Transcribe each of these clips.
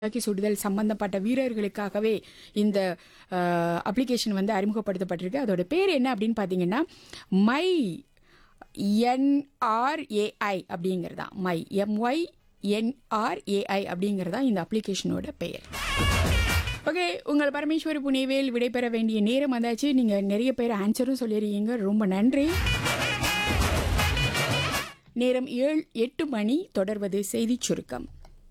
துப்பாக்கி சுடுதல் சம்பந்தப்பட்ட வீரர்களுக்காகவே இந்த அப்ளிகேஷன் வந்து அறிமுகப்படுத்தப்பட்டிருக்கு அதோட பேர் என்ன அப்படின்னு பார்த்தீங்கன்னா மை என்ஆர்ஏஐ அப்படிங்கிறதா மை எம்ஒய் என்ஆர்ஏஐ அப்படிங்கிறதா இந்த அப்ளிகேஷனோட பெயர் ஓகே உங்கள் பரமேஸ்வரி புனேவேல் விடைபெற வேண்டிய நேரம் வந்தாச்சு நீங்கள் நிறைய பேர் ஆன்சரும் சொல்லியிருக்கீங்க ரொம்ப நன்றி நேரம் ஏழு எட்டு மணி தொடர்வது செய்திச் சுருக்கம்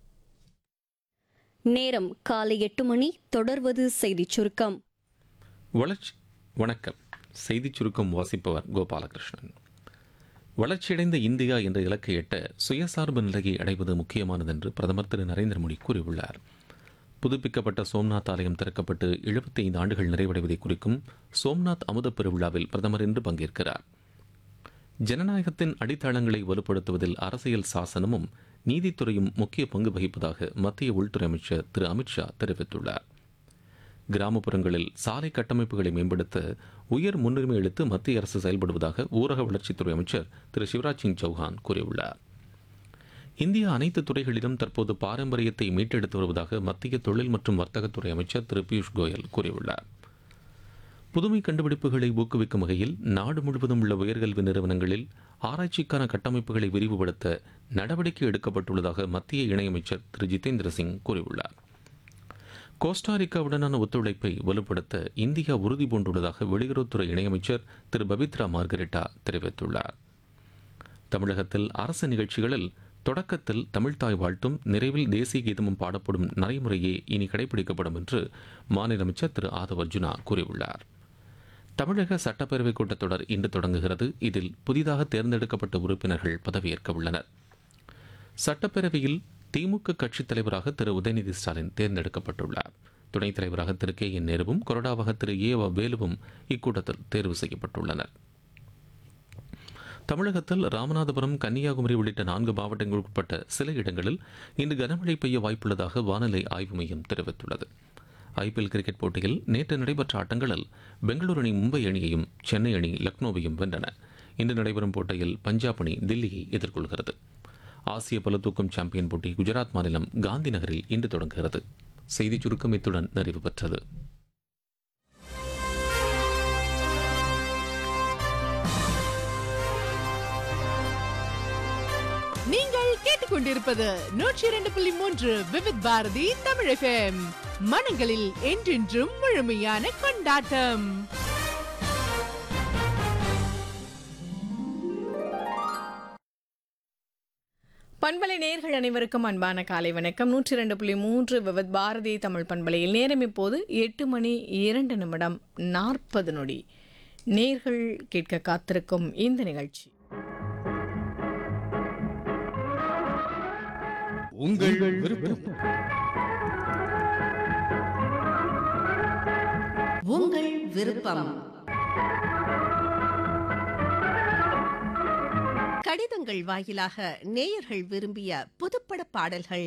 நேரம் காலை எட்டு மணி தொடர்வது செய்திச் சுருக்கம் வளர்ச்சி வணக்கம் செய்திச் சுருக்கம் வாசிப்பவர் கோபாலகிருஷ்ணன் வளர்ச்சியடைந்த இந்தியா என்ற இலக்கை எட்ட சுயசார்பு நிலையை அடைவது முக்கியமானது என்று பிரதமர் திரு நரேந்திர மோடி கூறியுள்ளார் புதுப்பிக்கப்பட்ட சோம்நாத் ஆலயம் திறக்கப்பட்டு 75 ஆண்டுகள் நிறைவடைவதை குறிக்கும் சோம்நாத் அமுத பெருவிழாவில் பிரதமர் இன்று பங்கேற்கிறார் ஜனநாயகத்தின் அடித்தளங்களை வலுப்படுத்துவதில் அரசியல் சாசனமும் நீதித்துறையும் முக்கிய பங்கு வகிப்பதாக மத்திய உள்துறை அமைச்சர் திரு அமித்ஷா தெரிவித்துள்ளார் கிராமப்புறங்களில் சாலை கட்டமைப்புகளை மேம்படுத்த உயர் முன்னுரிமை அளித்து மத்திய அரசு செயல்படுவதாக ஊரக வளர்ச்சித்துறை அமைச்சர் திரு சிவராஜ் சிங் சௌஹான் கூறியுள்ளார் இந்தியா அனைத்து துறைகளிலும் தற்போது பாரம்பரியத்தை மீட்டெடுத்து வருவதாக மத்திய தொழில் மற்றும் வர்த்தகத்துறை அமைச்சர் திரு பியூஷ் கோயல் கூறியுள்ளார் புதுமை கண்டுபிடிப்புகளை ஊக்குவிக்கும் வகையில் நாடு முழுவதும் உள்ள உயர்கல்வி நிறுவனங்களில் ஆராய்ச்சிக்கான கட்டமைப்புகளை விரிவுபடுத்த நடவடிக்கை எடுக்கப்பட்டுள்ளதாக மத்திய இணையமைச்சர் திரு ஜிதேந்திர சிங் கூறியுள்ளார் கோஸ்டாரிக்காவுடனான ஒத்துழைப்பை வலுப்படுத்த இந்தியா உறுதி பூண்டுள்ளதாக வெளியுறவுத்துறை இணையமைச்சர் திரு பபித்ரா மார்கரெட்டா தெரிவித்துள்ளார் தமிழகத்தில் அரசு நிகழ்ச்சிகளில் தொடக்கத்தில் தமிழ்தாய் வாழ்த்தும் நிறைவில் தேசிய கீதமும் பாடப்படும் நடைமுறையே இனி கடைபிடிக்கப்படும் என்று மாநில அமைச்சர் திரு ஆதவ் அர்ஜுனா கூறியுள்ளார் தமிழக சட்டப்பேரவைக் கூட்டத்தொடர் இன்று தொடங்குகிறது இதில் புதிதாக தேர்ந்தெடுக்கப்பட்ட உறுப்பினர்கள் பதவியேற்க உள்ளனர் சட்டப்பேரவையில் திமுக கட்சித் தலைவராக திரு உதயநிதி ஸ்டாலின் தேர்ந்தெடுக்கப்பட்டுள்ளார் துணைத் தலைவராக திரு கே என் நேருவும் கொறடாவாக திரு ஏ வ வேலுவும் இக்கூட்டத்தில் தேர்வு செய்யப்பட்டுள்ளனர் தமிழகத்தில் ராமநாதபுரம் கன்னியாகுமரி உள்ளிட்ட நான்கு மாவட்டங்களுக்கு உட்பட்ட சில இடங்களில் இன்று கனமழை பெய்ய வாய்ப்புள்ளதாக வானிலை ஆய்வு மையம் தெரிவித்துள்ளது ஐபிஎல் கிரிக்கெட் போட்டியில் நேற்று நடைபெற்ற ஆட்டங்களில் பெங்களூரு அணி மும்பை அணியையும் சென்னை அணி லக்னோவையும் வென்றன இன்று நடைபெறும் போட்டியில் பஞ்சாப் அணி தில்லியை எதிர்கொள்கிறது ஆசிய பளுதூக்கும் சாம்பியன் போட்டி குஜராத் மாநிலம் காந்தி நகரில் இன்று தொடங்குகிறது செய்திச் சுருக்கம் இத்துடன் நிறைவு பெற்றது நீங்கள் கேட்டுக்கொண்டிருப்பது நூற்றி இரண்டு புள்ளி மூன்று விவித் பாரதி தமிழ் எஃப்எம் மனங்களில் என்றென்றும் முழுமையான கொண்டாட்டம் பண்பலை நேர்கள் அனைவருக்கும் அன்பான காலை வணக்கம் நூற்றி இரண்டு புள்ளி மூன்று விவத் பாரதி தமிழ் பண்பலையில் நேரம் இப்போது எட்டு மணி இரண்டு நிமிடம் நாற்பது நொடி நேர்கள் கேட்க காத்திருக்கும் இந்த நிகழ்ச்சி உங்கள் விருப்பம் உங்கள் விருப்பம் கடிதங்கள் வாயிலாக நேயர்கள் விரும்பிய புதுப்பட பாடல்கள்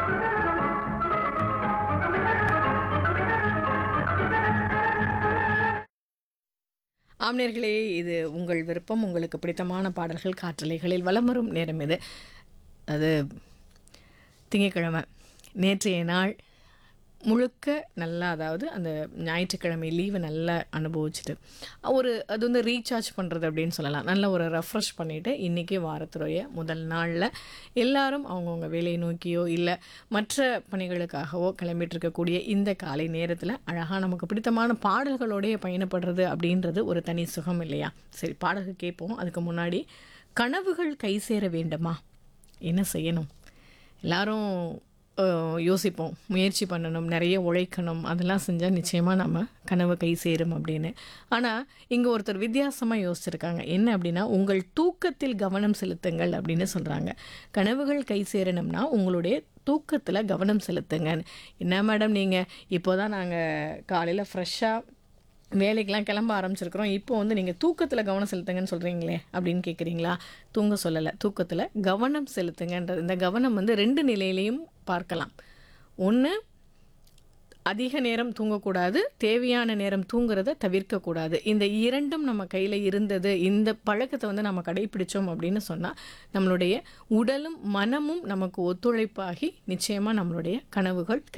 ஆம்நேர்களே இது உங்கள் விருப்பம் உங்களுக்கு பிடித்தமான பாடல்கள் காற்றலைகளில் வலம் வரும் நேரம் இது அது திங்கட்கிழமை நேற்றைய நாள் முழுக்க நல்லா அதாவது அந்த ஞாயிற்றுக்கிழமை லீவை நல்லா அனுபவிச்சுட்டு ஒரு அது வந்து ரீசார்ஜ் பண்ணுறது அப்படின்னு சொல்லலாம் நல்ல ஒரு ரெஃப்ரெஷ் பண்ணிவிட்டு இன்றைக்கி வாரத்துடைய முதல் நாளில் எல்லாரும் அவங்கவுங்க வேலையை நோக்கியோ இல்லை மற்ற பணிகளுக்காகவோ கிளம்பிட்டு இருக்கக்கூடிய இந்த காலை நேரத்தில் அழகாக நமக்கு பிடித்தமான பாடல்களோடைய பயணப்படுறது அப்படின்றது ஒரு தனி சுகம் இல்லையா சரி பாடல்கள் கேட்போம் அதுக்கு முன்னாடி கனவுகள் கை சேர வேண்டுமா என்ன செய்யணும் எல்லாரும் அஹ், யோசிப்போம் முயற்சி பண்ணணும் நிறைய உழைக்கணும் அதெல்லாம் செஞ்சால் நிச்சயமாக நம்ம கனவு கை சேரும் அப்படின்னு ஆனால் இங்கே ஒருத்தர் வித்தியாசமாக யோசிச்சிருக்காங்க என்ன அப்படின்னா உங்கள் தூக்கத்தில் கவனம் செலுத்துங்கள் அப்படின்னு சொல்கிறாங்க கனவுகள் கை சேரணும்னா உங்களுடைய தூக்கத்தில் கவனம் செலுத்துங்க என்ன மேடம் நீங்கள் இப்போ தான் நாங்கள் காலையில் ஃப்ரெஷ்ஷாக வேலைக்கெலாம் கிளம்ப ஆரம்பிச்சிருக்கிறோம் இப்போ வந்து நீங்கள் தூக்கத்தில் கவனம் செலுத்துங்கன்னு சொல்கிறீங்களே அப்படின்னு கேட்குறீங்களா தூங்க சொல்லலை தூக்கத்தில் கவனம் செலுத்துங்கன்றது இந்த கவனம் வந்து ரெண்டு நிலையிலையும் பார்க்கலாம் ஒன்று அதிக நேரம் தூங்கக்கூடாது தேவையான நேரம் தூங்குறத தவிர்க்கக்கூடாது இந்த இரண்டும் நம்ம கையில் இருந்தது இந்த பழக்கத்தை வந்து நம்ம கடைபிடிச்சோம் அப்படின்னு சொன்னால் நம்மளுடைய உடலும் மனமும் நமக்கு ஒத்துழைப்பாகி நிச்சயமாக நம்மளுடைய கனவுகள்